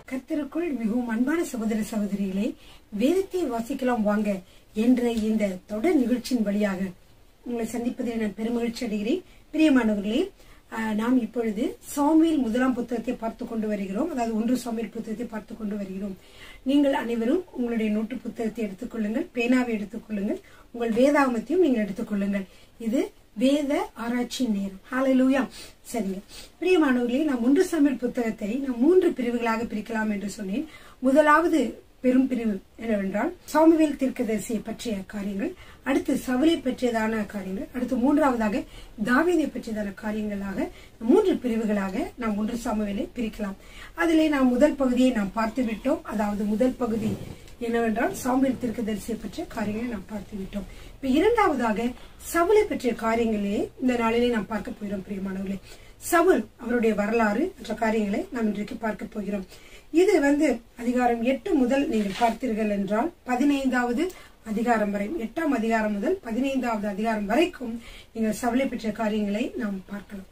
கர்த்தருக்குள் மிகவும் அன்பான சகோதர சகோதரிகளே வேதத்தை வாசிக்கலாம் வாங்க என்ற இந்த தொடர் நிகழ்ச்சியின் வழியாக உங்களை சந்திப்பதில் நான் பெருமகிழ்ச்சி அடைகிறேன் பிரியமானவர்களே ஆஹ், நாம் இப்பொழுது சாமுவேல் முதலாம் புத்தகத்தை பார்த்து கொண்டு வருகிறோம் அதாவது ஒன்று சாமுவேல் புத்தகத்தை பார்த்து கொண்டு வருகிறோம் நீங்கள் அனைவரும் உங்களுடைய நோட்டு புத்தகத்தை எடுத்துக்கொள்ளுங்கள் பேனாவை எடுத்துக்கொள்ளுங்கள் உங்கள் வேதாகமத்தையும் நீங்கள் எடுத்துக்கொள்ளுங்கள் இது வேத ஆராய்ச்சி நேரம் ஹalleluya சரிங்க பிரியமானவர்களே நாம் ஒன்று சாமுவேல் புத்தகத்தை நாம் மூன்று பிரிவுகளாக பிரிக்கலாம் என்று சொன்னேன் முதலாவது பெரும் பிரிவு என்னவென்றால் சாமுவேல் தீர்க்கதரிசியை பற்றிய காரியங்கள் அடுத்து சவுலை பற்றியதான காரியங்கள் அடுத்து மூன்றாவதாக தாவீதை பற்றியதான காரியங்களாக மூன்று பிரிவுகளாக நாம் ஒன்று சாமுவேலை பிரிக்கலாம் அதிலே நாம் முதல் பகுதியை நாம் பார்த்து விட்டோம் அதாவது முதல் பகுதி என்னவென்றால் சாமுவேல் தீர்க்கதரிசியை பற்றிய காரியங்களை நாம் பார்த்து விட்டோம் இப்ப இரண்டாவதாக சவுலை பற்றிய காரியங்களே இந்த நாளிலே நாம் பார்க்க போகிறோம் பிரியமானவர்களே சவுல் அவருடைய வரலாறு மற்ற காரியங்களை நாம் இன்றைக்கு பார்க்க போகிறோம் இது வந்து அதிகாரம் எட்டு முதல் நீங்கள் பார்த்தீர்கள் என்றால் பதினைந்தாவது அதிகாரம் வரை எட்டாம் அதிகாரம் முதல் பதினைந்தாவது அதிகாரம் வரைக்கும் நீங்கள் சவுலை பற்றிய காரியங்களை நாம் பார்க்கலாம்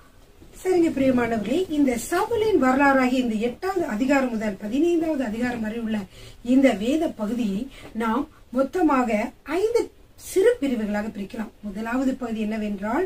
சரிங்க பிரியமானவர்களே இந்த சவுலின் வரலாறாகிய இந்த எட்டாவது அதிகாரம் முதல் பதினைந்தாவது அதிகாரம் வரை உள்ள இந்த வேத பகுதியை நாம் மொத்தமாக ஐந்து சிறு பிரிவுகளாக பிரிக்கலாம் முதலாவது பகுதி என்னவென்றால்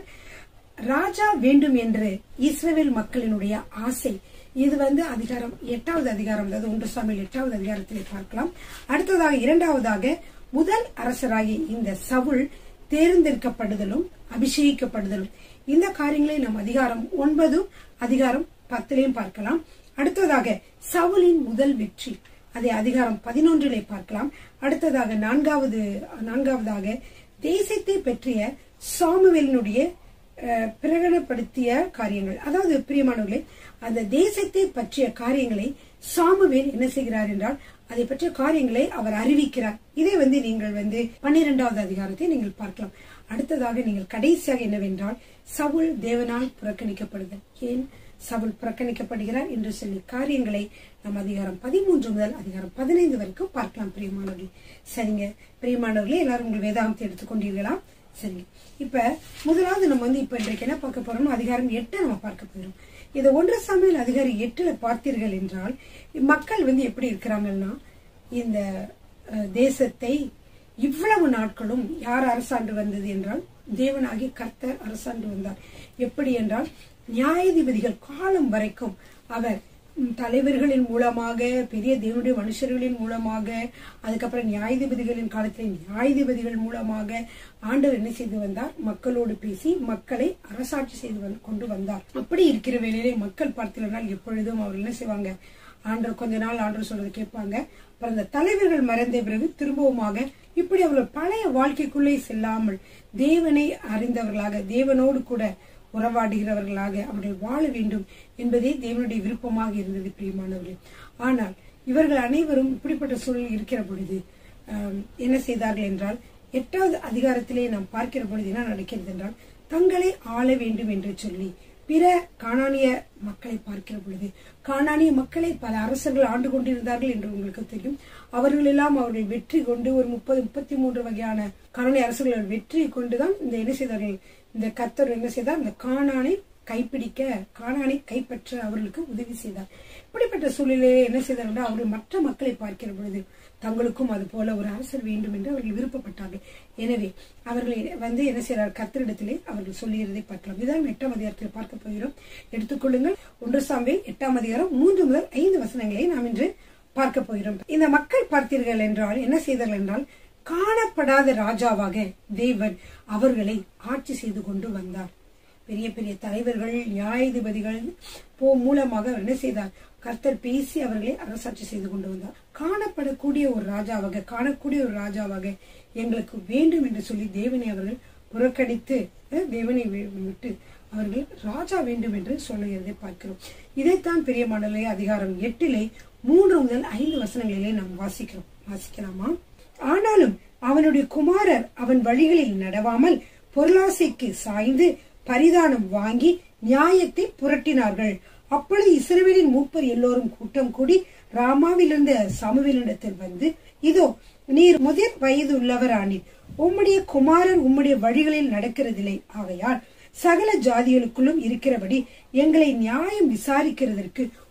ராஜா வேண்டும் என்று இஸ்ரவேல் மக்களினுடைய ஆசை இது வந்து அதிகாரம் எட்டாவது அதிகாரம் அதாவது ஒன்று சாமியில் எட்டாவது அதிகாரத்திலே பார்க்கலாம் அடுத்ததாக இரண்டாவதாக முதல் அரசராகிய இந்த சவுல் தேர்ந்தெடுக்கப்படுதலும் அபிஷேகிக்கப்படுதலும் இந்த காரியங்களை நாம் அதிகாரம் ஒன்பதும் அதிகாரம் பத்திலையும் பார்க்கலாம் அடுத்ததாக சவுலின் முதல் வெற்றி அதை அதிகாரம் பதினொன்றிலே பார்க்கலாம் அடுத்ததாக நான்காவது நான்காவதாக தேசத்தை பற்றிய சாமுவேலினுடைய அஹ், பிரகடனப்படுத்திய காரியங்கள் அதாவது பிரியமானவர்களே அந்த தேசத்தை பற்றிய காரியங்களை சாமுவேல் என்ன செய்கிறார் என்றால் அதை பற்றிய காரியங்களை அவர் அறிவிக்கிறார் இதை வந்து நீங்கள் வந்து பன்னிரெண்டாவது அதிகாரத்தை நீங்கள் பார்க்கலாம் அடுத்ததாக நீங்கள் கடைசியாக என்னவென்றால் சவுல் தேவனால் புறக்கணிக்கப்படுதல் ஏன் சவுல் புறக்கணிக்கப்படுகிறார் என்று சொல்லி காரியங்களை நாம் அதிகாரம் பதிமூன்று முதல் அதிகாரம் பதினைந்து வரைக்கும் பார்க்கலாம் பிரியமானவர்களே சரிங்க பிரியமானவர்களே எல்லாரும் உங்கள் வேதாகத்தை எடுத்துக்கொண்டீர்களா சரிங்க இப்ப முதலாவது நம்ம வந்து இப்ப இன்றைக்கு என்ன பார்க்க போறோம் அதிகாரம் எட்டு நம்ம பார்க்க போறோம் இதை ஒன்று சமையல் அதிகாரி எட்டுல பார்த்தீர்கள் என்றால் மக்கள் வந்து எப்படி இருக்கிறாங்கன்னா இந்த அஹ், தேசத்தை இவ்வளவு நாட்களும் யார் அரசாண்டு வந்தது என்றால் தேவனாகிய கர்த்தர் அரசாண்டு வந்தார் எப்படி என்றால் நியாயாதிபதிகள் காலம் வரைக்கும் அவர் ம், தலைவர்களின் மூலமாக பெரிய தேவனுடைய மனுஷர்களின் மூலமாக அதுக்கப்புறம் நியாயாதிபதிகளின் காலத்தில் நியாயாதிபதிகள் மூலமாக ஆண்டவர் என்ன செய்து வந்தார் மக்களோடு பேசி மக்களை அரசாட்சி செய்து வந்து- கொண்டு வந்தார் அப்படி இருக்கிற வேளையிலே மக்கள் பார்த்தீர்கள் எப்பொழுதும் அவர் என்ன செய்வாங்க ஆண்டவர் கொஞ்ச நாள் ஆண்டவர் சொல்றது கேட்பாங்க அப்புறம் அந்த தலைவர்கள் மறைந்த பிறகு திரும்பவுமாக இப்படி அவர்கள் பழைய வாழ்க்கைக்குள்ளே செல்லாமல் தேவனை அறிந்தவர்களாக தேவனோடு கூட உறவாடுகிறவர்களாக அவர்கள் வாழ வேண்டும் என்பதே தேவனுடைய விருப்பமாக இருந்தது பிரியமானவர்களே ஆனால் இவர்கள் அனைவரும் இப்படிப்பட்ட சூழல் இருக்கிற பொழுது ஆம், என்ன செய்தார்கள் என்றால் எட்டாவது அதிகாரத்திலே நாம் பார்க்கிற பொழுது என்ன நடக்கிறது என்றால் தங்களை ஆள வேண்டும் என்று சொல்லி பிற காணானிய மக்களை பார்க்கிற பொழுது காணானிய மக்களை பல அரசர்கள் ஆண்டு கொண்டிருந்தார்கள் என்று உங்களுக்கு தெரியும் அவர்கள் எல்லாம் அவர்கள் வெற்றி கொண்டு ஒரு முப்பது முப்பத்தி மூன்று வகையான காணானிய அரசர்கள் வெற்றி கொண்டுதான் இந்த என்ன செய்தார்கள் இந்த கர்த்தர் என்ன செய்தார் இந்த காணானை கைப்பிடிக்க காணானை கைப்பற்ற அவர்களுக்கு உதவி செய்தார் இப்படிப்பட்ட சூழ்நிலையை என்ன செய்தார் என்றால் அவர்கள் மற்ற மக்களை பார்க்கிற பொழுது தங்களுக்கும் அது போல ஒரு அரசர் வேண்டும் என்று அவர்கள் விருப்பப்பட்டார்கள் எனவே அவர்கள் வந்து என்ன செய்கிறார் கர்த்தரிடத்திலே அவர்கள் சொல்லுகிறதை பார்க்கலாம் இதுதான் எட்டாம் அதிகாரத்தில் பார்க்க போகிறோம் எடுத்துக்கொள்ளுங்கள் ஒன்று சாம்பில் எட்டாம் அதிகாரம் மூன்று முதல் ஐந்து வசனங்களை நாம் இன்று பார்க்க போகிறோம் இந்த மக்கள் பார்த்தீர்கள் என்றால் என்ன செய்தார்கள் என்றால் காணப்படாத ராஜாவாக தேவன் அவர்களை ஆட்சி செய்து கொண்டு வந்தார் பெரிய பெரிய தலைவர்கள் நியாயாதிபதிகள் போ மூலமாக அவர் என்ன செய்தார் கர்த்தர் பேசி அவர்களை அரசாட்சி செய்து கொண்டு வந்தார் காணப்படக்கூடிய ஒரு ராஜாவாக காணக்கூடிய ஒரு ராஜாவாக எங்களுக்கு வேண்டும் என்று சொல்லி தேவனை அவர்கள் புறக்கணித்து அஹ், தேவனை வி- விட்டு அவர்கள் ராஜா வேண்டும் என்று சொல்லுகிறதை பார்க்கிறோம் இதைத்தான் பெரிய மண்டலே அதிகாரம் எட்டிலே மூன்று முதல் ஐந்து வசனங்களிலே நாம் வாசிக்கிறோம் வாசிக்கலாமா ஆனாலும் அவனுடைய குமாரர் அவன் வழிகளில் நடவாமல் பொருளாசைக்கு சாய்ந்து பரிதானம் வாங்கி நியாயத்தை புரட்டினார்கள் அப்பொழுது இஸ்ரவேலின் மூப்பர் எல்லோரும் கூட்டம் கூடி ராமாவிலிருந்த சமுவேலிடத்தில் வந்து இதோ நீர் முதிர் வயது உள்ளவரானீர் உம்முடைய குமாரர் உம்முடைய வழிகளில் நடக்கிறதில்லை ஆகையால் சகல ஜாதிகளுக்குள்ளும் இருக்கிறபடி எங்களை நியாயம் விசாரிக்கிறதற்கு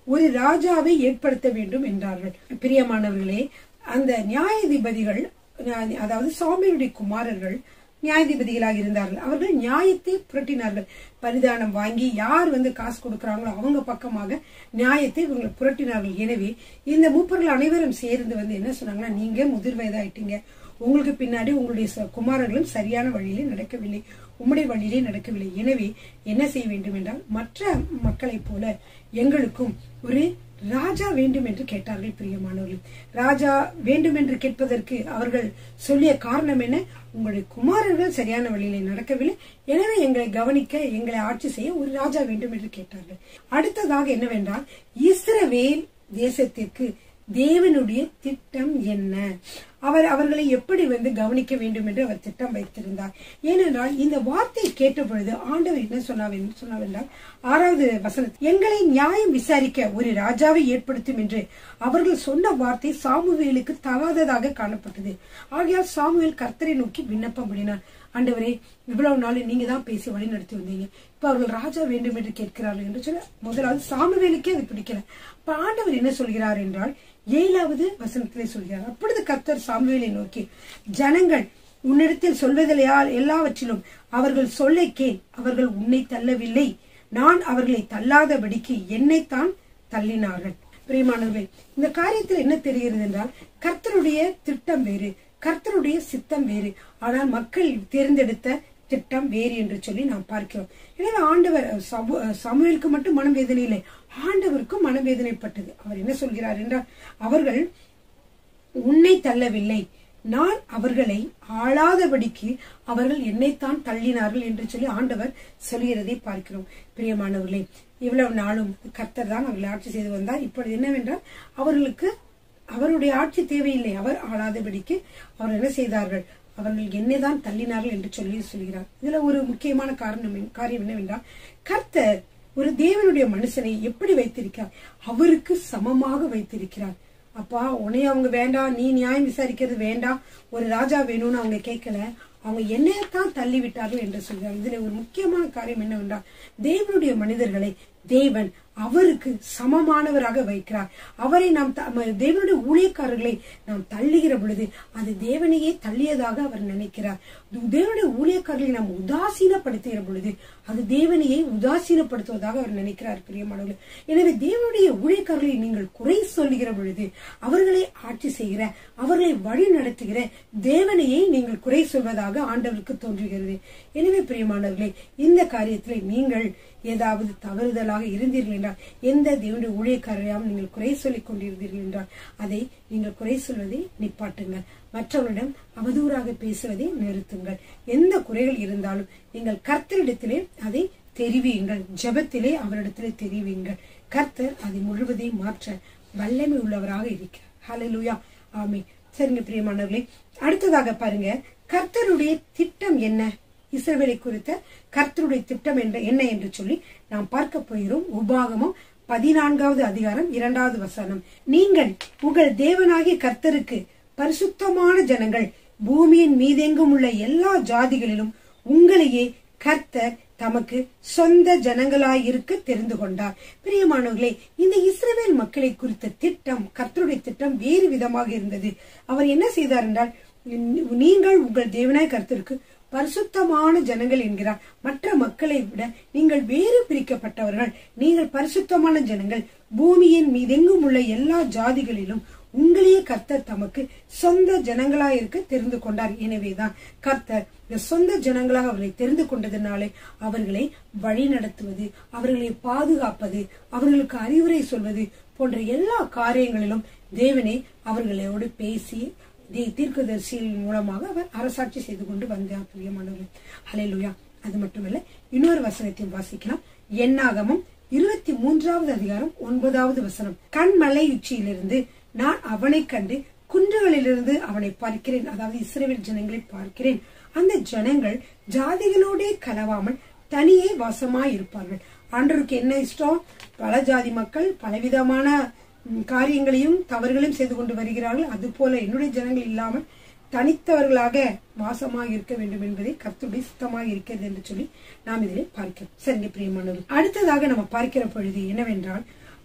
ஒரு ராஜாவை ஏற்படுத்த வேண்டும் என்றார்கள் பிரியமானவர்களே அந்த நியாயாதிபதிகள் அதாவது சாமியுடைய குமாரர்கள் நியாயாதிபதிகளாக இருந்தார்கள் அவர்கள் நியாயத்தை புரட்டினார்கள் பரிதானம் வாங்கி யார் வந்து காசு கொடுக்கறாங்களோ அவங்க பக்கமாக நியாயத்தை இவங்க புரட்டினார்கள் எனவே இந்த மூப்பர்கள் அனைவரும் சேர்ந்து வந்து என்ன சொன்னாங்கன்னா நீங்க முதிர் வயதாயிட்டீங்க உங்களுக்கு பின்னாடி உங்களுடைய ச- குமாரர்களும் சரியான வழியிலே நடக்கவில்லை உம்முடைய வழியிலே நடக்கவில்லை எனவே என்ன செய்ய வேண்டும் என்றால் மற்ற மக்களைப் போல எங்களுக்கும் ஒரு ராஜா வேண்டும் என்று கேட்டார்கள் பிரியமானவர்கள் ராஜா வேண்டும் என்று கேட்பதற்கு அவர்கள் சொல்லிய காரணம் என்ன உங்களுடைய குமாரர்கள் சரியான வழியிலே நடக்கவில்லை எனவே எங்களை கவனிக்க எங்களை ஆட்சி செய்ய ஒரு ராஜா வேண்டும் என்று கேட்டார்கள் அடுத்ததாக என்னவென்றால் இஸ்ரவேல் தேசத்திற்கு தேவனுடைய திட்டம் என்ன அவர் அவர்களை எப்படி வந்து கவனிக்க வேண்டும் என்று அவர் திட்டம் வைத்திருந்தார் ஏனென்றால் இந்த வார்த்தையை கேட்ட பொழுது ஆண்டவர் என்ன சொன்னார் சொன்னாவென்றால் ஆறாவது வசனம் எங்களை நியாயம் விசாரிக்க ஒரு ராஜாவை ஏற்படுத்தும் என்று அவர்கள் சொன்ன வார்த்தை சாமுவேலுக்கு தகாததாக காணப்பட்டது ஆகையால் சாமுவேல் கர்த்தரை நோக்கி விண்ணப்பம் பண்ணினார் ஆண்டவரே இவ்வளவு நாள் நீங்க தான் பேசி வழி நடத்தி வந்தீங்க இப்ப அவர்கள் ராஜா வேண்டும் என்று கேட்கிறார்கள் என்று சொல்ல முதலாவது சாமுவேலுக்கே அது பிடிக்கல இப்ப ஆண்டவர் என்ன சொல்கிறார் என்றால் ஏழாவது வசனத்திலே சொல்கிறார் அப்பொழுது கர்த்தர் சாமுவேலை நோக்கி ஜனங்கள் உன்னிடத்தில் சொல்வதிலையால் எல்லாவற்றிலும் அவர்கள் சொல்லை கேள் அவர்கள் உன்னை தள்ளவில்லை நான் அவர்களை தள்ளாதபடிக்கு என்னைத்தான் தள்ளினார்கள் பிரியமானவர்களே இந்த காரியத்தில் என்ன தெரிகிறது என்றால் கர்த்தருடைய திட்டம் வேறு கர்த்தருடைய சித்தம் வேறு ஆனால் மக்கள் தேர்ந்தெடுத்த திட்டம் வேறு என்று சொல்லி நாம் பார்க்கிறோம் எனவே ஆண்டவர் சமு- சமூவேலுக்கு மட்டும் மனவேதனை இல்லை ஆண்டவருக்கும் மனவேதனைப்பட்டது அவர் என்ன சொல்கிறார் என்றால் அவர்கள் உன்னை தள்ளவில்லை நான் அவர்களை ஆளாதபடிக்கு அவர்கள் என்னைத்தான் தள்ளினார்கள் என்று சொல்லி ஆண்டவர் சொல்கிறதை பார்க்கிறோம் பிரியமானவர்களே இவ்வளவு நாளும் கர்த்தர் தான் அவர்களை ஆட்சி செய்து வந்தார் இப்பொழுது என்னவென்றால் அவர்களுக்கு அவருடைய ஆட்சி தேவையில்லை அவர் ஆளாதபடிக்கு அவர் என்ன செய்தார்கள் அவர்கள் என்னைதான் தள்ளினார்கள் என்று சொல்லி சொல்கிறார் இதுல ஒரு முக்கியமான காரணம் என்ன- காரியம் என்னவென்றால் கர்த்தர் ஒரு தேவனுடைய மனுஷனை எப்படி வைத்திருக்கிறார் அவருக்கு சமமாக வைத்திருக்கிறார் அப்பா உன்னை அவங்க வேண்டாம் நீ நியாயம் விசாரிக்கிறது வேண்டாம் ஒரு ராஜா வேணும்னு அவங்க கேட்கல அவங்க என்னையத்தான் தள்ளி விட்டார்கள் என்று சொல்கிறார் இதுல ஒரு முக்கியமான காரியம் என்னவென்றால் தேவனுடைய மனிதர்களை தேவன் அவருக்கு சமமானவராக வைக்கிறார் அவரை நாம் த- ம- தேவனுடைய ஊழியக்காரர்களை நாம் தள்ளுகிற பொழுது அது தேவனையே தள்ளியதாக அவர் நினைக்கிறார் து- தேவனுடைய ஊழியக்காரர்களை நாம் உதாசீனப்படுத்துகிற பொழுது அது தேவனையே உதாசீனப்படுத்துவதாக அவர் நினைக்கிறார் பிரியமானவர்களே எனவே தேவனுடைய ஊழியக்காரர்களை நீங்கள் குறை சொல்லுகிற பொழுது அவர்களை ஆட்சி செய்கிற அவர்களை வழி நடத்துகிற தேவனையே நீங்கள் குறை சொல்வதாக ஆண்டவருக்கு தோன்றுகிறது எனவே பிரியமானவர்களே இந்த காரியத்திலே நீங்கள் ஏதாவது தவறுதலாக இருந்தீர்கள் என்றால் எந்த தேவனுடைய ஊழியக்காரரையாவது நீங்கள் குறை சொல்லிக் கொண்டிருந்தீர்கள் என்றால் அதை நீங்கள் குறை சொல்வதை நிப்பாட்டுங்கள் மற்றவர்களிடம் அவதூறாக பேசுவதை நிறுத்துங்கள் எந்த குறைகள் இருந்தாலும் நீங்கள் கர்த்தரிடத்திலே அதை தெரிவியுங்கள் ஜெபத்திலே அவரிடத்திலே தெரிவியுங்கள் கர்த்தர் அதை முழுவதையும் மாற்ற வல்லமை உள்ளவராக இருக்கிறார் ஹalleluya ஆமே சரிங்க பிரியமானவர்களே அடுத்ததாக பாருங்க கர்த்தருடைய திட்டம் என்ன இஸ்ரவேலை குறித்த கர்த்தருடைய திட்டம் என்ற என்ன என்று சொல்லி நாம் பார்க்க போகிறோம் உபாகமம் பதினான்காவது அதிகாரம் இரண்டாவது வசனம் நீங்கள் உங்கள் தேவனாகிய கர்த்தருக்கு பரிசுத்தமான ஜனங்கள் பூமியின் மீதெங்கும் உள்ள எல்லா ஜாதிகளிலும் உங்களையே கர்த்தர் தமக்கு சொந்த ஜனங்களாயிருக்க தெரிந்து கொண்டார் பிரியமானவர்களே இந்த இஸ்ரவேல் மக்களை குறித்த திட்டம் கர்த்தருடைய திட்டம் வேறு விதமாக இருந்தது அவர் என்ன செய்தார் என்றால் நீங்கள் உங்கள் தேவனாய் கர்த்தருக்கு பரிசுத்தமான ஜனங்கள் என்கிறார் மற்ற மக்களை விட நீங்கள் வேறு பிரிக்கப்பட்டவர்கள் நீங்கள் பரிசுத்தமான ஜனங்கள் பூமியின் மீதெங்கும் உள்ள எல்லா ஜாதிகளிலும் உங்களையே கர்த்தர் தமக்கு சொந்த ஜனங்களாயிருக்க தெரிந்து கொண்டார் எனவேதான் கர்த்தர் இந்த சொந்த ஜனங்களாக அவர்களை தெரிந்து கொண்டதினாலே அவர்களை வழி நடத்துவது அவர்களை பாதுகாப்பது அவர்களுக்கு அறிவுரை சொல்வது போன்ற எல்லா காரியங்களிலும் தேவனே அவர்களோடு பேசி தீ- தீர்க்கதரிசியின் மூலமாக அவர் அரசாட்சி செய்து கொண்டு வந்தார் பிரியமானவர்கள் ஹalleluya அது மட்டுமல்ல இன்னொரு வசனத்தையும் வாசிக்கலாம் எண்ணாகமம் இருபத்தி மூன்றாவது அதிகாரம் ஒன்பதாவது வசனம் கண்மலை உச்சியிலிருந்து நான் அவனை கண்டு குன்றுகளிலிருந்து அவனை பார்க்கிறேன் அதாவது இஸ்ரவேல் ஜனங்களை பார்க்கிறேன் அந்த ஜனங்கள் ஜாதிகளோடே கலவாமல் தனியே வாசமாய் இருப்பார்கள் ஆண்டவருக்கு என்ன இஷ்டம் பல ஜாதி மக்கள் பலவிதமான ம், காரியங்களையும் தவறுகளையும் செய்து கொண்டு வருகிறார்கள் அதுபோல என்னுடைய ஜனங்கள் இல்லாமல் தனித்தவர்களாக வாசமாக இருக்க வேண்டும் என்பதை கர்த்தருடைய சித்தமாக இருக்கிறது என்று சொல்லி நாம் இதிலே பார்க்கிறோம் சரிங்க பிரியமானவர்கள் அடுத்ததாக நம்ம பார்க்கிற பொழுது என்னவென்றால்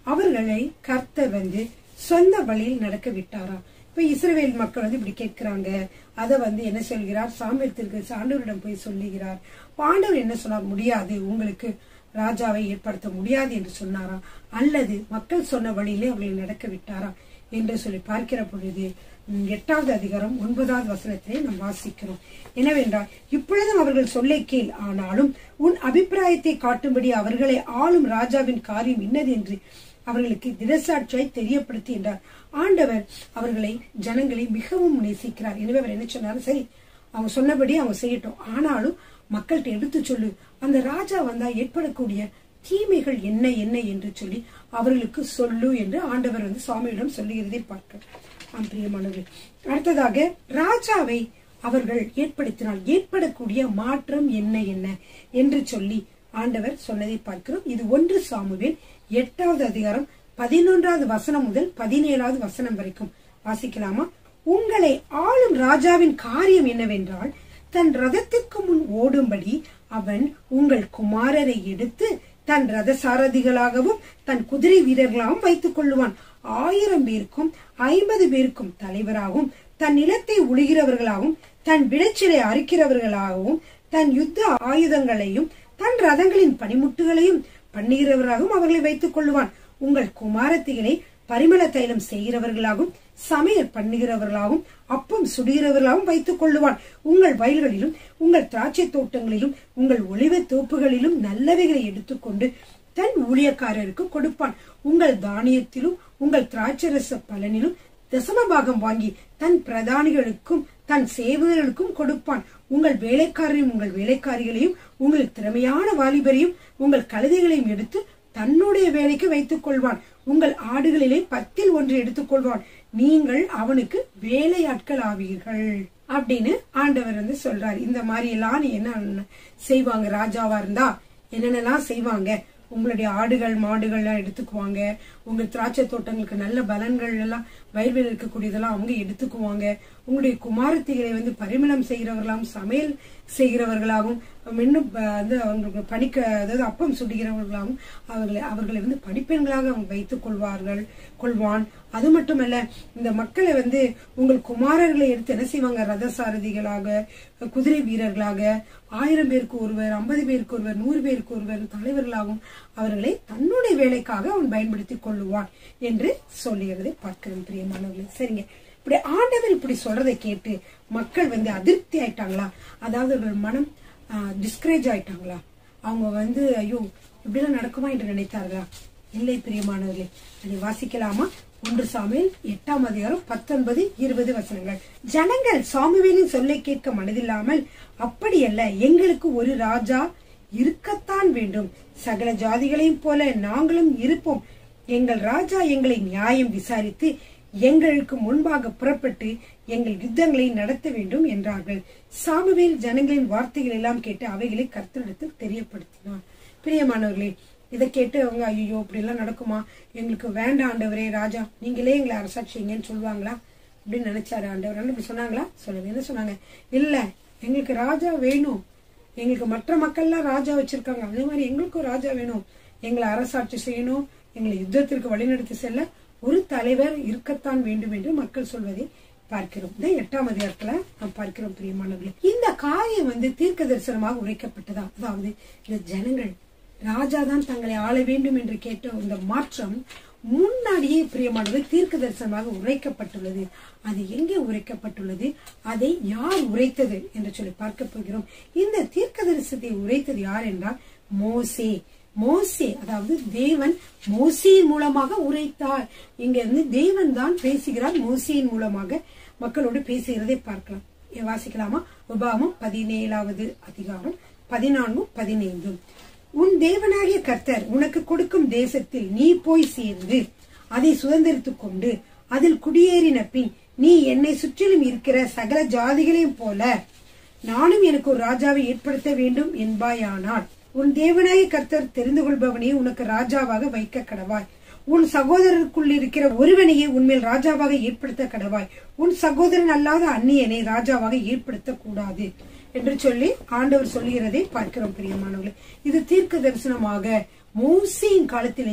அவர்களை கர்த்தர் வந்து சொந்த வழியில் நடக்க விட்டாரா இப்ப இஸ்ரவேல் மக்கள் வந்து இப்படி கேட்கிறாங்க அத வந்து என்ன சொல்கிறார் சாமியத்திற்கு ஆண்டவரிடம் போய் சொல்லுகிறார் அப்ப ஆண்டவர் என்ன சொன்னார் முடியாது உங்களுக்கு ராஜாவை ஏற்படுத்த முடியாது என்று சொன்னாரா அல்லது மக்கள் சொன்ன வழியிலே அவர்களை நடக்க விட்டாரா என்று சொல்லி பார்க்கிற பொழுது ம், எட்டாவது அதிகாரம் ஒன்பதாவது வசனத்திலே நாம் வாசிக்கிறோம் என்னவென்றால் இப்பொழுதும் அவர்கள் சொல்லை கேள் ஆனாலும் உன் அபிப்பிராயத்தை காட்டும்படி அவர்களை ஆளும் ராஜாவின் காரியம் இன்னது என்று அவர்களுக்கு திடசாட்சியாய் தெரியப்படுத்தி என்றார் ஆண்டவர் அவர்களை ஜனங்களை மிகவும் நேசிக்கிறார் எனவே அவர் என்ன சொன்னார் சரி அவங்க சொன்னபடி அவங்க செய்யட்டும் ஆனாலும் மக்கள்கிட்ட எடுத்து சொல்லு அந்த ராஜா வந்தா ஏற்படக்கூடிய தீமைகள் என்ன என்ன என்று சொல்லி அவர்களுக்கு சொல்லு என்று ஆண்டவர் வந்து சுவாமியிடம் சொல்லுகிறதை பார்க்கிறோம் ஆம் பிரியமானவர்களே அடுத்ததாக ராஜாவை அவர்கள் ஏற்படுத்தினால் ஏற்படக்கூடிய மாற்றம் என்ன என்ன என்று சொல்லி ஆண்டவர் சொன்னதை பார்க்கிறோம் இது ஒன்று சாமுவேல் எட்டாவது அதிகாரம் பதினொன்றாவது வசனம் முதல் பதினேழாவது வசனம் வரைக்கும் வாசிக்கலாமா உங்களை ஆளும் ராஜாவின் காரியம் என்னவென்றால் தன் ரதத்திற்கு முன் ஓடும்படி அவன் உங்கள் குமாரரை எடுத்து தன் ரத சாரதிகளாகவும் தன் குதிரை வீரர்களாகவும் வைத்துக் கொள்ளுவான் ஆயிரம் பேருக்கும் ஐம்பது பேருக்கும் தலைவராகவும் தன் நிலத்தை உழுகிறவர்களாகவும் தன் விளைச்சலை அறுக்கிறவர்களாகவும் தன் யுத்த ஆயுதங்களையும் தன் ரதங்களின் பனிமுட்டுகளையும் பண்ணுகிறவராகவும் அவர்களை வைத்துக் கொள்ளுவான் உங்கள் குமாரத்திகளை பரிமள தைலம் செய்கிறவர்களாகவும் சமையல் பண்ணுகிறவர்களாகவும் அப்பம் சுடுகிறவர்களாகவும் வைத்துக் கொள்ளுவான் உங்கள் வயல்களிலும் உங்கள் திராட்சை தோட்டங்களிலும் உங்கள் ஒளிவ தோப்புகளிலும் நல்லவைகளை எடுத்துக்கொண்டு தன் ஊழியக்காரருக்கு கொடுப்பான் உங்கள் தானியத்திலும் உங்கள் திராட்சரச பலனிலும் தசமபாகம் வாங்கி தன் பிரதானிகளுக்கும் தன் சேவகர்களுக்கும் கொடுப்பான் உங்கள் வேலைக்காரரையும் உங்கள் வேலைக்காரிகளையும் உங்கள் திறமையான வாலிபரையும் உங்கள் கழுதைகளையும் எடுத்து தன்னுடைய வேலைக்கு வைத்துக் கொள்வான் உங்கள் ஆடுகளிலே பத்தில் ஒன்று எடுத்துக்கொள்வான் நீங்கள் அவனுக்கு வேலையாட்கள் ஆவீர்கள் அப்படின்னு ஆண்டவர் வந்து சொல்றாரு இந்த மாதிரி எல்லாம் நீ என்ன செய்வாங்க ராஜாவா இருந்தா என்னென்னலாம் செய்வாங்க உங்களுடைய ஆடுகள் மாடுகள் எல்லாம் எடுத்துக்குவாங்க உங்க திராட்சை தோட்டங்களுக்கு நல்ல பலன்கள் எல்லாம் வயல்வெளியில் இருக்கக்கூடியதெல்லாம் அவங்க எடுத்துக்குவாங்க உங்களுடைய குமாரத்திகளை வந்து பரிமளம் செய்கிறவர்களாகவும் சமையல் செய்கிறவர்களாகவும் இன்னும் ப- வந்து அவங்களுக்கு பணிக்க அதாவது அப்பம் சுடுகிறவர்களாகவும் அவர்களை அவர்களை வந்து பணிப்பெண்களாக அவங்க வைத்துக் கொள்வார்கள் கொள்வான் அது மட்டுமல்ல இந்த மக்களை வந்து உங்கள் குமாரர்களை எடுத்து என்ன செய்வாங்க ரத சாரதிகளாக குதிரை வீரர்களாக ஆயிரம் பேருக்கு ஒருவர் ஐம்பது பேருக்கு ஒருவர் நூறு பேருக்கு ஒருவர் தலைவர்களாகவும் அவர்களை தன்னுடைய வேலைக்காக அவன் பயன்படுத்தி கொள்ளுவான் என்று சொல்லுகிறதை பார்க்கிறோம் பிரியமானவர்களே சரிங்க இப்படி ஆண்டவர் இப்படி சொல்றதை கேட்டு மக்கள் வந்து அதிருப்தி ஆயிட்டாங்களா அதாவது அவர்கள் மனம் டிஸ்கரேஜ் ஆயிட்டாங்களா அவங்க வந்து ஐயோ இப்படிலாம் நடக்குமா என்று நினைத்தார்களா இல்லை பிரியமானவர்களே அதை வாசிக்கலாமா ஒன்று சாமியில் எட்டாம் அதிகாரம் பத்தொன்பது இருபது வசனங்கள் ஜனங்கள் சாமுவேலின் சொல்லை கேட்க மனதில்லாமல் அப்படியல்ல எங்களுக்கு ஒரு ராஜா இருக்கத்தான் வேண்டும் சகல ஜாதிகளையும் போல நாங்களும் இருப்போம் எங்கள் ராஜா எங்களை நியாயம் விசாரித்து எங்களுக்கு முன்பாக புறப்பட்டு எங்கள் யுத்தங்களை நடத்த வேண்டும் என்றார்கள் சாமுவேல் ஜனங்களின் வார்த்தைகள் எல்லாம் கேட்டு அவைகளை கர்த்தரிடத்தில் தெரியப்படுத்தினார் பிரியமானவர்களே இதை கேட்டு அவங்க ஐயோ இப்படி எல்லாம் நடக்குமா எங்களுக்கு வேண்டாம் ஆண்டவரே ராஜா நீங்களே எங்களை அரசாட்சி செய்யுங்கன்னு சொல்லுவாங்களா அப்படின்னு நினைச்சாரு ஆண்டவர் ஆனா இப்படி சொன்னாங்களா சொல்லுங்க என்ன சொன்னாங்க இல்ல எங்களுக்கு ராஜா வேணும் எங்களுக்கு மற்ற மக்கள்லாம் ராஜா வச்சிருக்காங்க அதே மாதிரி எங்களுக்கும் ராஜா வேணும் எங்களை அரசாட்சி செய்யணும் எங்களை யுத்தத்திற்கு வழிநடத்தி செல்ல ஒரு தலைவர் இருக்கத்தான் வேண்டும் என்று மக்கள் சொல்வதை பார்க்கிறோம் இந்த எட்டாம் அதிகாரத்துல நாம் பார்க்கிறோம் பிரியமானவர்களே இந்த காரியம் வந்து தீர்க்க தரிசனமாக உரைக்கப்பட்டதா அதாவது இந்த ஜனங்கள் ராஜா தான் தங்களை ஆள வேண்டும் என்று கேட்ட இந்த மாற்றம் முன்னாடியே பிரியமானது தீர்க்க தரிசனமாக உரைக்கப்பட்டுள்ளது அது எங்கே உரைக்கப்பட்டுள்ளது அதை யார் உரைத்தது என்று சொல்லி பார்க்க போகிறோம் இந்த தீர்க்க தரிசனத்தை உரைத்தது யார் என்றால் மோசே மோசே அதாவது தேவன் மோசையின் மூலமாக உரைத்தார் இங்க இருந்து தேவன் தான் பேசுகிறார் மோசையின் மூலமாக மக்களோடு பேசுகிறதை பார்க்கலாம் இங்க வாசிக்கலாமா உபாகமம் பதினேழாவது அதிகாரம் பதினான்கும் பதினைந்தும் உன் தேவனாகிய கர்த்தர் உனக்கு கொடுக்கும் தேசத்தில் நீ போய் சேர்ந்து அதை சுதந்திரித்துக் கொண்டு அதில் குடியேறின பின் நீ என்னை சுற்றிலும் இருக்கிற சகல ஜாதிகளையும் போல நானும் எனக்கு ஒரு ராஜாவை ஏற்படுத்த வேண்டும் என்பாயானால் உன் தேவனாய கர்த்தர் தெரிந்து கொள்பவனே உனக்கு ராஜாவாக வைக்க கடவாய் உன் சகோதரருக்குள் இருக்கிற ஒருவனையே உன்மேல் ராஜாவாக ஏற்படுத்த கடவாய் உன் சகோதரன் அல்லாத அந்நியனை ராஜாவாக ஏற்படுத்த கூடாது என்று சொல்லி ஆண்டவர் சொல்லுகிறதை பார்க்கிறோம் பிரியமானவர்களே இது தீர்க்க தரிசனமாக மோசையின் காலத்திலேயே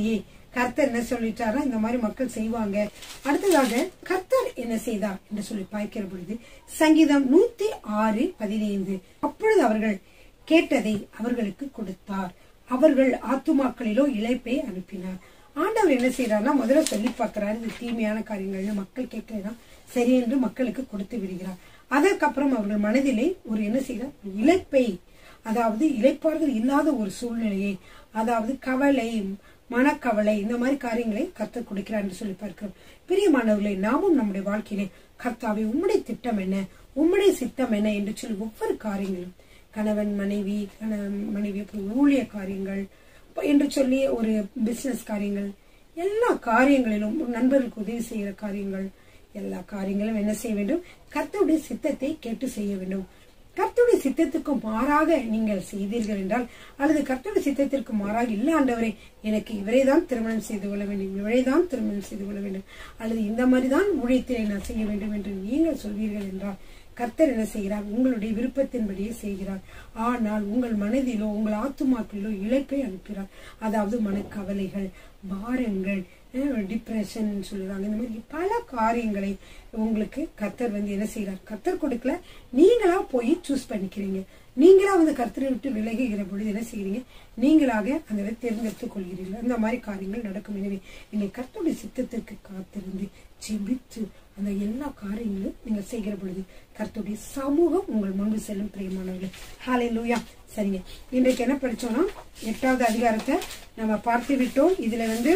கர்த்தர் என்ன சொல்லிட்டாரா இந்த மாதிரி மக்கள் செய்வாங்க அடுத்ததாக கர்த்தர் என்ன செய்தார் என்று சொல்லி பார்க்கிற பொழுது சங்கீதம் நூத்தி ஆறு பதினைந்து அப்பொழுது அவர்கள் கேட்டதை அவர்களுக்கு கொடுத்தார் அவர்கள் ஆத்துமாக்களிலோ இழைப்பை அனுப்பினார் ஆண்டவர் என்ன செய்யறாருன்னா முதல்ல சொல்லி பார்க்கிறாரு இது தீமையான காரியங்கள்னு மக்கள் கேட்கலாம் சரி என்று மக்களுக்கு கொடுத்து விடுகிறார் அதற்கப்புறம் அவர்கள் மனதிலே ஒரு என்ன செய்கிறார் இழைப்பை அதாவது இழைப்பார்கள் இல்லாத ஒரு சூழ்நிலையை அதாவது கவலை மனக்கவலை இந்த மாதிரி காரியங்களை கர்த்தர் கொடுக்கிறார் என்று சொல்லி பார்க்கிறோம் பிரியமானவர்களை நாமும் நம்முடைய வாழ்க்கையிலே கர்த்தாவை உம்முடைய திட்டம் என்ன உம்முடைய சித்தம் என்ன என்று சொல்லி ஒவ்வொரு காரியங்களும் கணவன் மனைவி கணவன் மனைவி அப்புறம் ஊழிய காரியங்கள் என்று சொல்லி ஒரு பிசினஸ் காரியங்கள் எல்லா காரியங்களிலும் ஒரு நண்பர்களுக்கு உதவி செய்கிற காரியங்கள் எல்லா காரியங்களும் என்ன செய்ய வேண்டும் கர்த்தருடைய சித்தத்தை கேட்டு செய்ய வேண்டும் கர்த்தருடைய சித்தத்துக்கு மாறாக நீங்கள் செய்தீர்கள் என்றால் அல்லது கர்த்தருடைய சித்தத்திற்கு மாறாக இல்ல ஆண்டவரே எனக்கு இவரை தான் திருமணம் செய்து கொள்ள வேண்டும் இவரை தான் திருமணம் செய்து கொள்ள வேண்டும் அல்லது இந்த மாதிரி தான் ஊழியத்திலே நான் செய்ய வேண்டும் என்று நீங்கள் சொல்வீர்கள் என்றால் கர்த்தர் என்ன செய்கிறார் உங்களுடைய விருப்பத்தின்படியே செய்கிறார் ஆனால் உங்கள் மனதிலோ உங்கள் ஆத்துமாக்களிலோ இழைப்பை அனுப்புகிறார் அதாவது மனக்கவலைகள் பாரங்கள் டிப்ரெஷன் சொல்லுறாங்க இந்த மாதிரி பல காரியங்களை உங்களுக்கு கர்த்தர் வந்து என்ன செய்யறார் கர்த்தர் கொடுக்கல நீங்களா போய் சூஸ் பண்ணிக்கிறீங்க நீங்களா வந்து கர்த்தரை விட்டு விலகுகிற பொழுது என்ன செய்யறீங்க நீங்களாக அந்த தேர்ந்தெடுத்துக் கொள்கிறீர்கள் அந்த மாதிரி காரியங்கள் நடக்கும் எனவே நீங்கள் கர்த்தருடைய சித்தத்திற்கு காத்திருந்து ஜெபித்து அந்த எல்லா காரியங்களும் நீங்கள் செய்கிற பொழுது கர்த்தருடைய சமூகம் உங்கள் முன்பு செல்லும் பிரியமானவர்கள் ஹாலே லூயா சரிங்க இன்றைக்கு என்ன படிச்சோம்னா எட்டாவது அதிகாரத்தை நம்ம பார்த்து விட்டோம் இதுல வந்து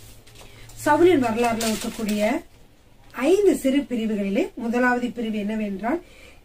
சவுலின் வரலாறுல இருக்கக்கூடிய ஐந்து சிறு பிரிவுகளிலே முதலாவது பிரிவு என்னவென்றால்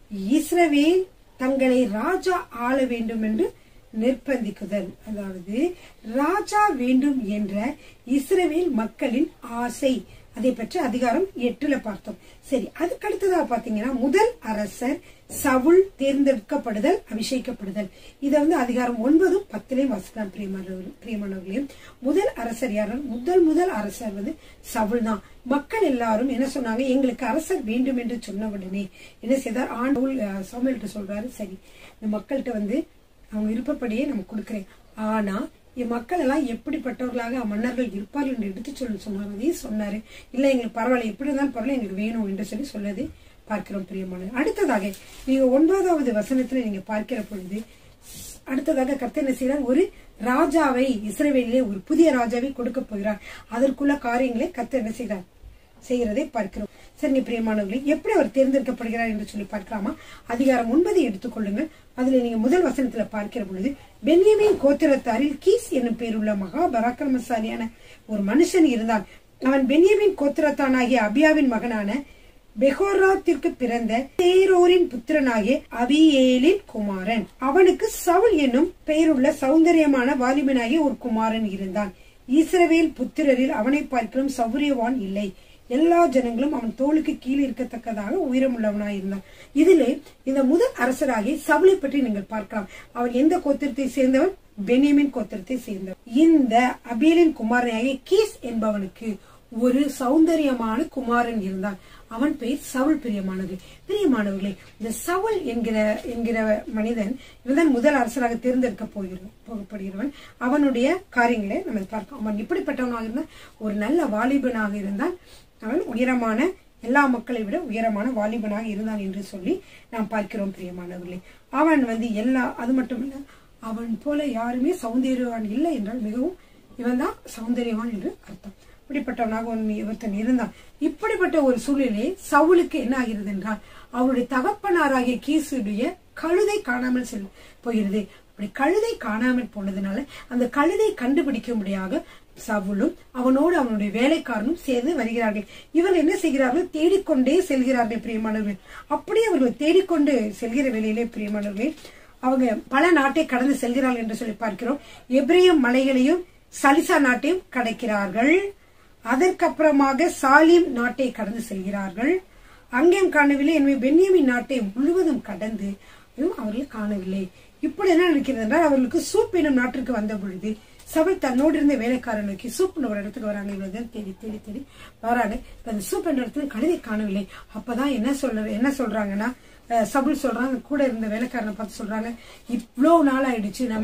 இஸ்ரவேல் தங்களை ராஜா ஆள வேண்டும் என்று நிர்பந்திக்குதல் அதாவது ராஜா வேண்டும் என்ற இஸ்ரவேல் மக்களின் ஆசை அதை பற்றி அதிகாரம் எட்டுல பார்த்தோம் சரி அதுக்கு அடுத்ததா பாத்தீங்கன்னா முதல் அரசர் சவுல் தேர்ந்தெடுக்கப்படுதல் அபிஷேகப்படுதல் இதை வந்து அதிகாரம் ஒன்பதும் பத்திலையும் வாசிக்கலாம் பிரியமானவர்கள் பிரியமானவர்களையும் முதல் அரசர் யார் முதல் முதல் அரசர் வந்து சவுல் தான் மக்கள் எல்லாரும் என்ன சொன்னாங்க எங்களுக்கு அரசர் வேண்டும் என்று சொன்ன உடனே என்ன செய்தார் ஆண்டவுல் சோமல்கிட்ட சொல்றாரு சரி இந்த மக்கள்கிட்ட வந்து அவங்க விருப்பப்படியே நம்ம கொடுக்குறேன் ஆனா மக்கள் எல்லாம் எப்படிப்பட்டவர்களாக மன்னர்கள் இருப்பார்கள் என்று எடுத்து சொல்லி சொன்னார் அதையும் சொன்னாரு இல்ல எங்களுக்கு பரவாயில்ல எப்படி இருந்தாலும் பரவாயில்ல எங்களுக்கு வேணும் என்று சொல்லி சொல்லது பார்க்கிறோம் பிரியமானது அடுத்ததாக நீங்க ஒன்பதாவது வசனத்துல நீங்க பார்க்கிற பொழுது அடுத்ததாக கர்த்தர் என்ன செய்யறார் ஒரு ராஜாவை இஸ்ரேவேலிலே ஒரு புதிய ராஜாவை கொடுக்க போகிறார் அதற்குள்ள காரியங்களை கர்த்தர் என்ன செய்கிறார் செய்கிறதை பார்க்கிறோம் சரிங்க பிரியமானவர்களே எப்படி அவர் தேர்ந்தெடுக்கப்படுகிறார் என்று சொல்லி பார்க்கலாமா அதிகாரம் ஒன்பதை எடுத்துக்கொள்ளுங்கள் அதுல நீங்க முதல் வசனத்துல பார்க்கிற பொழுது பென்யமின் கோத்திரத்தாரில் கீஸ் என்னும் பேருள்ள மகா பராக்கிரமசாலியான ஒரு மனுஷன் இருந்தான் அவன் பென்யமின் கோத்திரத்தானாகிய அபியாவின் மகனான பெகோராத்திற்கு பிறந்த தேரோரின் புத்திரனாகிய அபியேலின் குமாரன் அவனுக்கு சவுல் என்னும் பெயருள்ள சௌந்தரியமான வாலிபனாகிய ஒரு குமாரன் இருந்தான் ஈஸ்ரவேல் புத்திரரில் அவனை பார்க்கலும் சௌரியவான் இல்லை எல்லா ஜனங்களும் அவன் தோளுக்கு கீழே இருக்கத்தக்கதாக உயரமுள்ளவனாய் இருந்தான் இதிலே இந்த முதல் அரசராகி சவுளை பற்றி நீங்கள் பார்க்கலாம் அவன் எந்த கோத்திரத்தை சேர்ந்தவன் பெனியமின் கோத்திரத்தை சேர்ந்தவன் இந்த அபேலின் குமாரனாகிய கீஸ் என்பவனுக்கு ஒரு சௌந்தரியமான குமாரன் இருந்தான் அவன் பெயர் சவுல் பிரியமானது பிரியமானவர்களே இந்த சவுல் என்கிற என்கிற மனிதன் இவன்தான் முதல் அரசராக தேர்ந்தெடுக்க போகிறோம் போகப்படுகிறவன் அவனுடைய காரியங்களை நம்ம பார்க்கலாம் அவன் இப்படிப்பட்டவனாக இருந்தால் ஒரு நல்ல வாலிபனாக இருந்தால் அவன் உயரமான எல்லா மக்களை விட உயரமான வாலிபனாக இருந்தான் என்று சொல்லி நாம் பார்க்கிறோம் பிரியமானவர்களே அவன் வந்து எல்லா அது மட்டும் இல்ல அவன் போல யாருமே சௌந்தரியவான் இல்லை என்றால் மிகவும் இவன் தான் சௌந்தரியவான் என்று அர்த்தம் இப்படிப்பட்டவனாக ஒருத்தன் இருந்தான் இப்படிப்பட்ட ஒரு சூழ்நிலை சவுலுக்கு என்ன ஆகிறது என்றால் அவருடைய தகப்பனாராகிய கீசுடைய கழுதை காணாமல் செல் போகிறது அப்படி கழுதை காணாமல் போனதுனால அந்த கழுதை கண்டுபிடிக்கும்படியாக சவுலும் அவனோடு அவனுடைய வேலைக்காரனும் சேர்ந்து வருகிறார்கள் இவர்கள் என்ன செய்கிறார்கள் தேடிக்கொண்டே செல்கிறார்கள் பிரியமானவர்கள் அப்படியே அவர்கள் தேடிக்கொண்டு செல்கிற வேலையிலே பிரியமானவர்களே அவங்க பல நாட்டை கடந்து செல்கிறார்கள் என்று சொல்லி பார்க்கிறோம் எப்ரேயம் மலைகளையும் சலிசா நாட்டையும் கடக்கிறார்கள் அதற்கப்புறமாக சாலிம் நாட்டை கடந்து செல்கிறார்கள் அங்கேயும் காணவில்லை எனவே பென்யமின் நாட்டை முழுவதும் கடந்து அவர்கள் காணவில்லை இப்படி என்ன நினைக்கிறது என்றால் அவர்களுக்கு சூப் எனும் நாட்டிற்கு வந்த பொழுது சபை தன்னோடு இருந்த வேலைக்காரன் நோக்கி சூப்னு ஒரு இடத்துக்கு வராங்க இவ்வளவு தேடி தேடி தேடி வராங்க அந்த சூப் என்ற இடத்துல கழுதை காணவில்லை அப்பதான் என்ன சொல்ற என்ன சொல்றாங்கன்னா சபுல் சொல்றாங்க கூட இருந்த வேலைக்காரனை பார்த்து சொல்றாங்க இவ்வளவு நாள் ஆயிடுச்சு நம்ம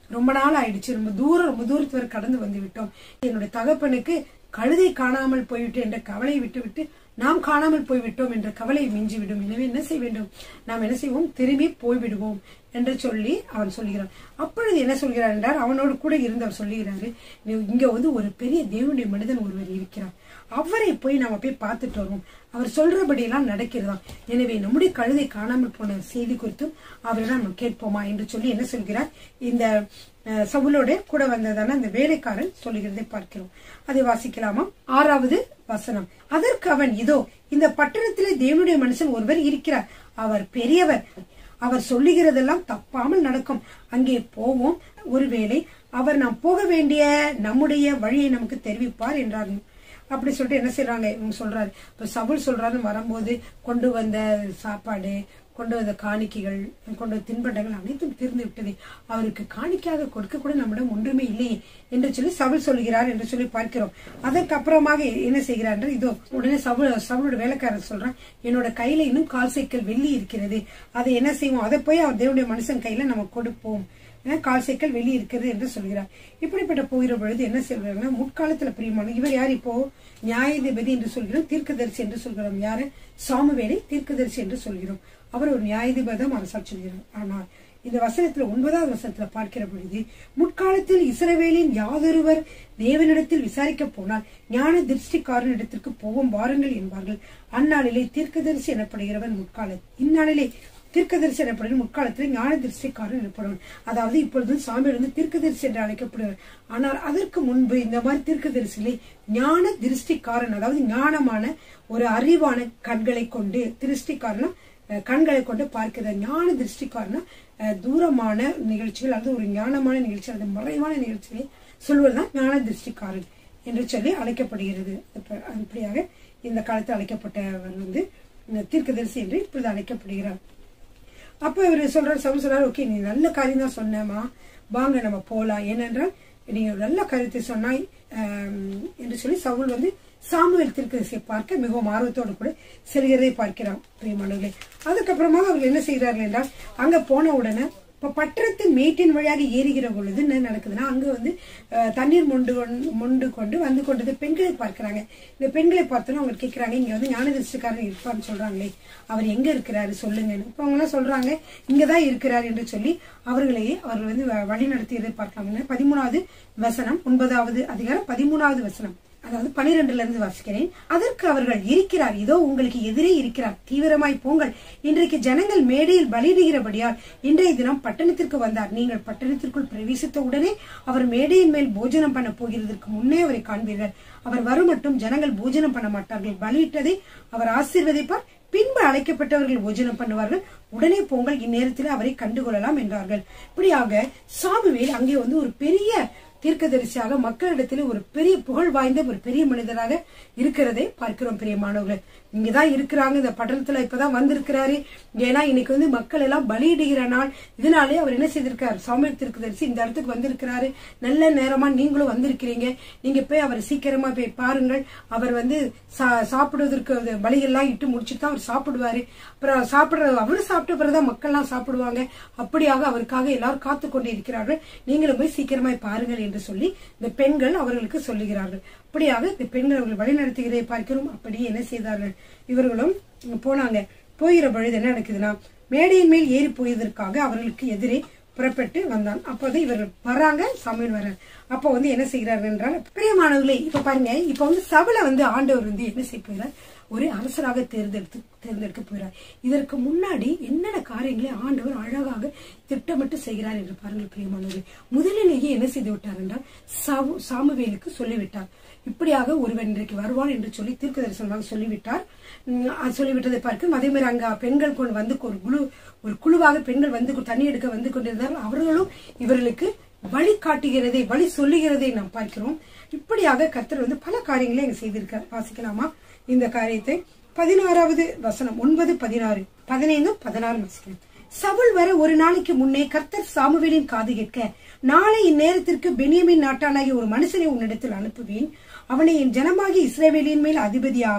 ரொம்ப நாள் ஆயிடுச்சு ரொம்ப தூரம் ரொம்ப தூரத்து வரை கடந்து வந்து விட்டோம் என்னுடைய தகப்பனுக்கு கழுதை காணாமல் போய்விட்டு என்ற கவலை விட்டு விட்டு நாம் காணாமல் போய்விட்டோம் என்ற கவலை மிஞ்சிவிடும் எனவே என்ன செய்ய வேண்டும் நாம் என்ன செய்வோம் திரும்பி போய்விடுவோம் என்று சொல்லி அவன் சொல்லுகிறான் அப்பொழுது என்ன சொல்கிறார் என்றால் அவனோடு கூட இருந்தவர் சொல்லுகிறாரு "நீ இங்க வந்து ஒரு பெரிய தேவனுடைய மனிதன் ஒருவர் இருக்கிறார் அவரை போய் நாம போய் பார்த்துட்டு வருவோம் அவர் சொல்றபடியெல்லாம் நடக்கிறதா எனவே நம்முடைய கழுதை காணாமல் போன செய்தி குறித்தும் அவரிடம் நம்ம கேட்போமா என்று சொல்லி என்ன சொல்கிறார் இந்த அஹ், சவுலோட கூட வந்ததான அந்த வேலைக்காரன் சொல்லுகிறதை பார்க்கிறோம் அதை வாசிக்கலாமா ஆறாவது வசனம் அதற்கு அவன் இதோ இந்த பட்டணத்திலே தேவனுடைய மனுஷன் ஒருவர் இருக்கிறார் அவர் பெரியவர் அவர் சொல்லுகிறதெல்லாம் தப்பாமல் நடக்கும் அங்கே போவோம் ஒருவேளை அவர் நாம் போக வேண்டிய நம்முடைய வழியை நமக்கு தெரிவிப்பார் என்றார்கள் அப்படி சொல்லிட்டு என்ன செய்றாங்க இவங்க சொல்றாரு இப்ப சவுல் சொல்றாருன்னு வரும்போது கொண்டு வந்த சாப்பாடு கொண்டு வந்த காணிக்கைகள் கொண்டு வந்த தின்பண்டங்கள் அனைத்தும் தீர்ந்து விட்டது அவருக்கு காணிக்கையாக கொடுக்க கூட நம்மிடம் ஒன்றுமே இல்லையே என்று சொல்லி சவுல் சொல்லுகிறார் என்று சொல்லி பார்க்கிறோம் அதற்கு அப்புறமாக என்ன செய்கிறார் என்று இதோ உடனே சவுல் சவுலோட வேலைக்காரர் சொல்றான் என்னோட கையில இன்னும் கால் சைக்கிள் வெள்ளி இருக்கிறது அதை என்ன செய்வோம் அதை போய் அவர் தேவனுடைய மனுஷன் கையில நம்ம கொடுப்போம் அஹ் கால் சைக்கிள் வெளியே இருக்கிறது என்று சொல்கிறார் இப்படிப்பட்ட போகிற பொழுது என்ன சொல்றாங்கன்னா முற்காலத்துல பிரியமான இவர் யார் இப்போ நியாயாதிபதி என்று சொல்கிறோம் தீர்க்கதரிசி என்று சொல்கிறோம் யாரு சாமுவேலை தீர்க்கதரிசி என்று சொல்கிறோம் அவர் ஒரு நியாயாதிபதி தான் அரசாட்சி சொல்கிறார் ஆனால் இந்த வசனத்துல ஒன்பதாவது வசனத்துல பார்க்கிற பொழுது முற்காலத்தில் இஸ்ரவேலின் யாதொருவர் தேவனிடத்தில் விசாரிக்க போனால் ஞான திருஷ்டிக்காரனிடத்திற்கு போவோம் வாருங்கள் என்பார்கள் அந்நாளிலே தீர்க்கதரிசி எனப்படுகிறவன் முற்கால இந்நாளிலே தீர்க்கதரிசி எனப்படுகிற முற்காலத்தில் ஞான திருஷ்டிக்காரன் எனப்படுவன் அதாவது இப்பொழுது சாமியில் வந்து தீர்க்கதரிசி என்று அழைக்கப்படுவார் ஆனால் அதற்கு முன்பு இந்த மாதிரி தீர்க்கதரிசிகளை ஞான திருஷ்டிக்காரன் அதாவது ஞானமான ஒரு அறிவான கண்களை கொண்டு திருஷ்டிக்காரனா அஹ், கண்களை கொண்டு பார்க்கிற ஞான திருஷ்டிக்காரனா அஹ், தூரமான நிகழ்ச்சிகள் அல்லது ஒரு ஞானமான நிகழ்ச்சி அல்லது மறைவான நிகழ்ச்சிகளை சொல்வதுதான் ஞான திருஷ்டிக்காரன் என்று சொல்லி அழைக்கப்படுகிறது அப்ப- அப்படியாக இந்த காலத்தில் அழைக்கப்பட்டவர் வந்து இந்த தீர்க்கதரிசி என்று இப்பொழுது அழைக்கப்படுகிறார் அப்ப இவர் சொல்றாரு சவுல் சொல்றாரு ஓகே நீ நல்ல காரியம் தான் சொன்னமா வாங்க நம்ம போலாம் ஏனென்றால் நீங்க ஒரு நல்ல கருத்தை சொன்னாய் ஆம், என்று சொல்லி சவுல் வந்து சாமுவேல் திருக்கதரிசியை பார்க்க மிகவும் ஆர்வத்தோடு கூட செல்கிறதை பார்க்கிறான் பிரியமானவர்களே அதுக்கப்புறமா அவர்கள் என்ன செய்கிறார்கள் என்றால் அங்க போன உடனே இப்ப பட்டணத்தின் மேட்டின் வழியாக ஏறுகிற பொழுது என்ன நடக்குதுன்னா அங்க வந்து அஹ், தண்ணீர் மொண்டு கொண்டு- மொண்டு கொண்டு வந்து கொண்டது பெண்களை பார்க்கறாங்க இந்த பெண்களை பார்த்தோன்னா அவங்க கேக்குறாங்க இங்க வந்து ஞானதிருஷ்டிக்காரன் இருப்பார்னு சொல்றாங்களே அவர் எங்க இருக்கிறாரு சொல்லுங்கன்னு இப்ப அவங்க எல்லாம் சொல்றாங்க இங்கதான் இருக்கிறார் என்று சொல்லி அவர்களையே அவர்கள் வந்து வ- வழி நடத்தியதை பார்க்கலாங்க பதிமூணாவது வசனம் ஒன்பதாவது அதிகாரம் பதிமூணாவது வசனம் அதாவது பனிரெண்டுல இருந்து வாசிக்கிறேன் அதற்கு அவர்கள் இருக்கிறார் இதோ உங்களுக்கு எதிரே இருக்கிறார் தீவிரமாய் போங்கள் இன்றைக்கு ஜனங்கள் மேடையில் பலியிடுகிறபடியால் இன்றைய தினம் பட்டணத்திற்கு வந்தார் நீங்கள் பட்டணத்திற்குள் பிரவேசித்த உடனே அவர் மேடையின் மேல் போஜனம் பண்ண போகிறதற்கு முன்னே அவரை காண்பீர்கள் அவர் வரும் மட்டும் ஜனங்கள் போஜனம் பண்ண மாட்டார்கள் பலியிட்டதை அவர் ஆசீர்வதிப்பார் பின்பு அழைக்கப்பட்டவர்கள் போஜனம் பண்ணுவார்கள் உடனே போங்கள் இந்நேரத்தில் அவரை கண்டுகொள்ளலாம் என்றார்கள் இப்படியாக சாமுவேல் அங்கே வந்து ஒரு பெரிய தீர்க்கதரிசியாக மக்களிடத்தில் ஒரு பெரிய புகழ் வாய்ந்த ஒரு பெரிய மனிதராக இருக்கிறதை பார்க்கிறோம் பிரியமானவர்கள் இங்கதான் இருக்கிறாங்க இந்த பட்டணத்துல இப்பதான் வந்திருக்கிறாரு ஏன்னா இன்னைக்கு வந்து மக்கள் எல்லாம் பலியிடுகிற நாள் இதனாலே அவர் என்ன செய்திருக்காரு சாமியல் தீர்க்கதரிசி இந்த இடத்துக்கு வந்திருக்கிறாரு நல்ல நேரமா நீங்களும் வந்திருக்கிறீங்க நீங்க போய் அவர் சீக்கிரமா போய் பாருங்கள் அவர் வந்து சா- சாப்பிடுவதற்கு அந்த பலியெல்லாம் இட்டு முடிச்சுட்டு தான் அவர் சாப்பிடுவாரு அப்புறம் சாப்பிடுற அவரு சாப்பிட்ட பிறகுதான் மக்கள்லாம் சாப்பிடுவாங்க அப்படியாக அவருக்காக எல்லாரும் காத்து கொண்டு இருக்கிறார்கள் நீங்களும் போய் சீக்கிரமாய் பாருங்கள் என்று சொல்லி இந்த பெண்கள் அவர்களுக்கு சொல்லுகிறார்கள் அப்படியாக இந்த பெண்கள் அவர்கள் வழிநடத்துகிறதை பார்க்கிறோம் அப்படியே என்ன செய்தார்கள் இவர்களும் போனாங்க போகிற பொழுது என்ன நடக்குதுன்னா மேடையின் மேல் ஏறி போயதற்காக அவர்களுக்கு எதிரே புறப்பட்டு வந்தான் அப்போது இவர்கள் வர்றாங்க சமையல் வர்றார் அப்போ வந்து என்ன செய்கிறார்கள் என்றால் பிரியமானவர்களே இப்ப பாருங்க இப்ப வந்து சபல வந்து ஆண்டவர் வந்து என்ன செய்ய போகிறார் ஒரு அரசராக தேர்ந்தெடுத்து தேர்ந்தெடுக்க போகிறார் இதற்கு முன்னாடி என்னென்ன காரியங்களை ஆண்டவர் அழகாக திட்டமிட்டு செய்கிறார் என்று பாருங்கள் பிரியமானவர்களே முதலிலேயே என்ன செய்து விட்டார் என்றால் சாமு- சாமுவேலுக்கு சொல்லிவிட்டார் இப்படியாக ஒருவன் இன்றைக்கு வருவான் என்று சொல்லி தீர்க்க தரிசனமாக சொல்லிவிட்டார் உம், அது சொல்லிவிட்டதை பார்க்கும் அதே மாதிரி அங்க பெண்கள் கொண்டு வந்து ஒரு குழு ஒரு குழுவாக பெண்கள் வந்து கொ- தண்ணி எடுக்க வந்து கொண்டிருந்தார்கள் அவர்களும் இவர்களுக்கு வழி காட்டுகிறதை வழி சொல்லுகிறதை நாம் பார்க்கிறோம் இப்படியாக கர்த்தர் வந்து பல காரியங்களை அங்க செய்திருக்கார் வாசிக்கலாமா இந்த காரியத்தை பதினாறாவது வசனம் ஒன்பது பதினாறு பதினைந்து பதினாறு வாசிக்கலாம் சவுல் வர ஒரு நாளைக்கு முன்னே கர்த்தர் சாமுவேலின் காது கேட்க நாளை இந்நேரத்திற்கு பெனியமின் நாட்டானாகிய ஒரு மனுஷனை உன்னிடத்தில் அனுப்புவேன் அவனை என் ஜனமாகிய இஸ்ரவேலின் மேல் அதிபதியாக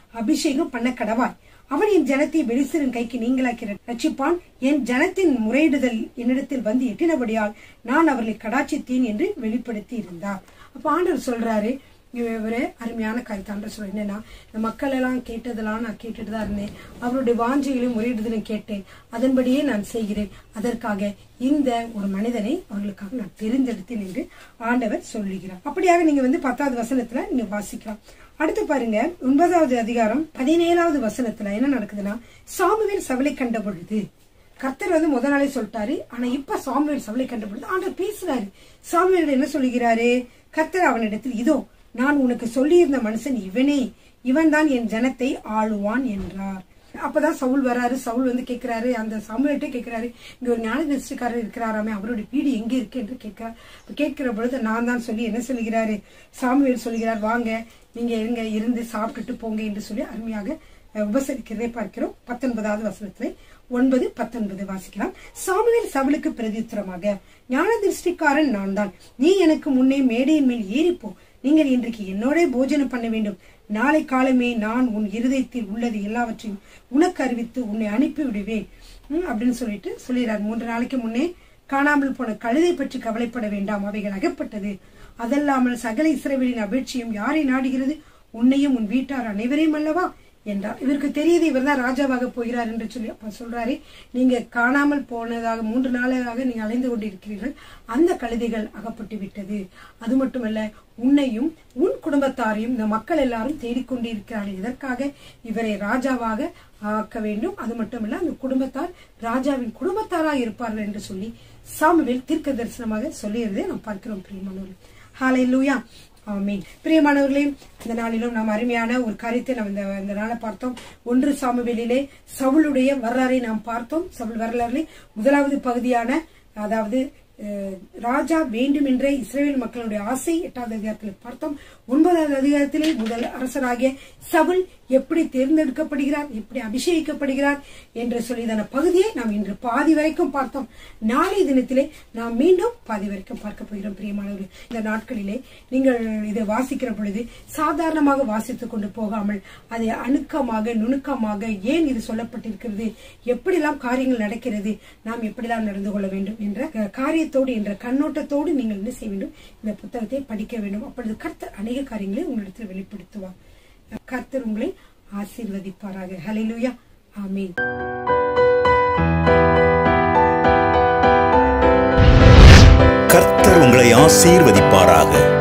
அபிஷேகம் பண்ண கடவாய் அவன் என் ஜனத்தை பெலிஸ்தரின் கைக்கு நீங்களாக்கி ரட்சிப்பான் என் ஜனத்தின் முறையிடுதல் என்னிடத்தில் வந்து எட்டினபடியால் நான் அவர்களை கடாட்சித்தேன் என்று வெளிப்படுத்தி இருந்தார் அப்ப ஆண்டவர் சொல்றாரு இவரு அருமையான காய்த்தான்ற சொல்ல என்னன்னா இந்த மக்கள் எல்லாம் கேட்டதெல்லாம் நான் கேட்டுட்டு தான் இருந்தேன் அவருடைய வாஞ்சைகளையும் முறையிடுதலையும் கேட்டேன் அதன்படியே நான் செய்கிறேன் அதற்காக இந்த ஒரு மனிதனை அவர்களுக்காக நான் தெரிந்தெடுத்தேன் என்று ஆண்டவர் சொல்லுகிறார் அப்படியாக நீங்க வந்து பத்தாவது வசனத்துல நீங்க வாசிக்கலாம் அடுத்து பாருங்க ஒன்பதாவது அதிகாரம் பதினேழாவது வசனத்துல என்ன நடக்குதுன்னா சாமுவேல் சவலை கண்ட பொழுது கர்த்தர் வந்து முத நாளே சொல்லிட்டாரு ஆனா இப்ப சாமுவேல் சவலை கண்ட பொழுது ஆண்டவர் பேசுறாரு சாமுவேல் என்ன சொல்லுகிறாரு கர்த்தர் அவனிடத்தில் இதோ நான் உனக்கு சொல்லியிருந்த மனுஷன் இவனே இவன் தான் என் ஜனத்தை ஆளுவான் என்றார் அப்பதான் சவுல் வராரு சவுல் வந்து கேட்கிறாரு அந்த சாமுவேல்கிட்ட கேட்கிறாரு இங்க ஒரு ஞான திருஷ்டிக்காரர் இருக்கிறாராமே அவருடைய வீடு எங்க இருக்கு என்று கேட்கிறார் கேட்கிற பொழுது நான் தான் சொல்லி என்ன சொல்லுகிறாரு சாமுவேல் சொல்லுகிறார் வாங்க நீங்க எங்க இருந்து சாப்பிட்டுட்டு போங்க என்று சொல்லி அருமையாக உபசரிக்கிறதை பார்க்கிறோம் பத்தொன்பதாவது வசனத்துல ஒன்பது பத்தொன்பது வாசிக்கலாம் சாமுவேல் சவுலுக்கு பிரதித்திரமாக ஞான திருஷ்டிக்காரன் நான் தான் நீ எனக்கு முன்னே மேடையின் மேல் ஏறிப்போ நீங்கள் இன்றைக்கு என்னோட போஜனம் பண்ண வேண்டும் நாளை காலமே நான் உன் இருதயத்தில் உள்ளது எல்லாவற்றையும் உனக்கு அறிவித்து உன்னை அனுப்பி விடுவேன் அப்படின்னு சொல்லிட்டு சொல்லிடுறார் மூன்று நாளைக்கு முன்னே காணாமல் போன கழுதை பற்றி கவலைப்பட வேண்டாம் அவைகள் அகப்பட்டது அதல்லாமல் சகல இஸ்ரேவேலின் அபேட்சியும் யாரை நாடுகிறது உன்னையும் உன் வீட்டார் அனைவரையும் அல்லவா என்றார் இவருக்கு தெரியுது இவர் தான் ராஜாவாக போகிறார் என்று சொல்லி அப்ப சொல்றாரு நீங்க காணாமல் போனதாக மூன்று நாளாக நீங்க அலைந்து கொண்டிருக்கிறீர்கள் அந்த கழுதைகள் அகப்பட்டு விட்டது அது மட்டுமல்ல உன்னையும் உன் குடும்பத்தாரையும் இந்த மக்கள் எல்லாரும் தேடிக்கொண்டிருக்கிறார்கள் இதற்காக இவரை ராஜாவாக ஆக்க வேண்டும் அது மட்டுமல்ல அந்த குடும்பத்தார் ராஜாவின் குடும்பத்தாராக இருப்பார்கள் என்று சொல்லி சாமுவேல் தீர்க்க தரிசனமாக சொல்லியிருந்தே நாம் பார்க்கிறோம் பிரியமானவர்கள் ஹாலை லூயா ஆமீன் பிரியமானவர்களே இந்த நாளிலும் நாம் அருமையான ஒரு காரியத்தை நாம் இந்த இந்த நாளை பார்த்தோம் ஒன்று சாமுவேலிலே சவுளுடைய வரலாறை நாம் பார்த்தோம் சவுல் வரலாறுல முதலாவது பகுதியான அதாவது ராஜா வேண்டும் என்ற இஸ்ரேல் மக்களுடைய ஆசை எட்டாவது அதிகாரத்தில் பார்த்தோம் ஒன்பதாவது அதிகாரத்திலே முதல் அரசராகிய சவுல் எப்படி தேர்ந்தெடுக்கப்படுகிறார் எப்படி அபிஷேகிக்கப்படுகிறார் என்று சொல்லிதான பகுதியை நாம் இன்று பாதி வரைக்கும் பார்த்தோம் நாளை தினத்திலே நாம் மீண்டும் பாதி வரைக்கும் பார்க்க போகிறோம் பிரியமானவர்கள் இந்த நாட்களிலே நீங்கள் இதை வாசிக்கிற பொழுது சாதாரணமாக வாசித்துக் கொண்டு போகாமல் அதை அணுக்கமாக நுணுக்கமாக ஏன் இது சொல்லப்பட்டிருக்கிறது எப்படிலாம் காரியங்கள் நடக்கிறது நாம் எப்படிலாம் நடந்து கொள்ள வேண்டும் என்ற காரியத்தோடு என்ற கண்ணோட்டத்தோடு நீங்கள் என்ன செய்ய வேண்டும் இந்த புத்தகத்தை படிக்க வேண்டும் அப்பொழுது கர்த்தர் அநேக காரியங்களை உங்களிடத்தில் வெளிப்படுத்துவார் கர்த்தர் உங்களை ஆசீர்வதிப்பாராக ஹலிலுயா ஆமீன் கர்த்தர் உங்களை ஆசீர்வதிப்பாராக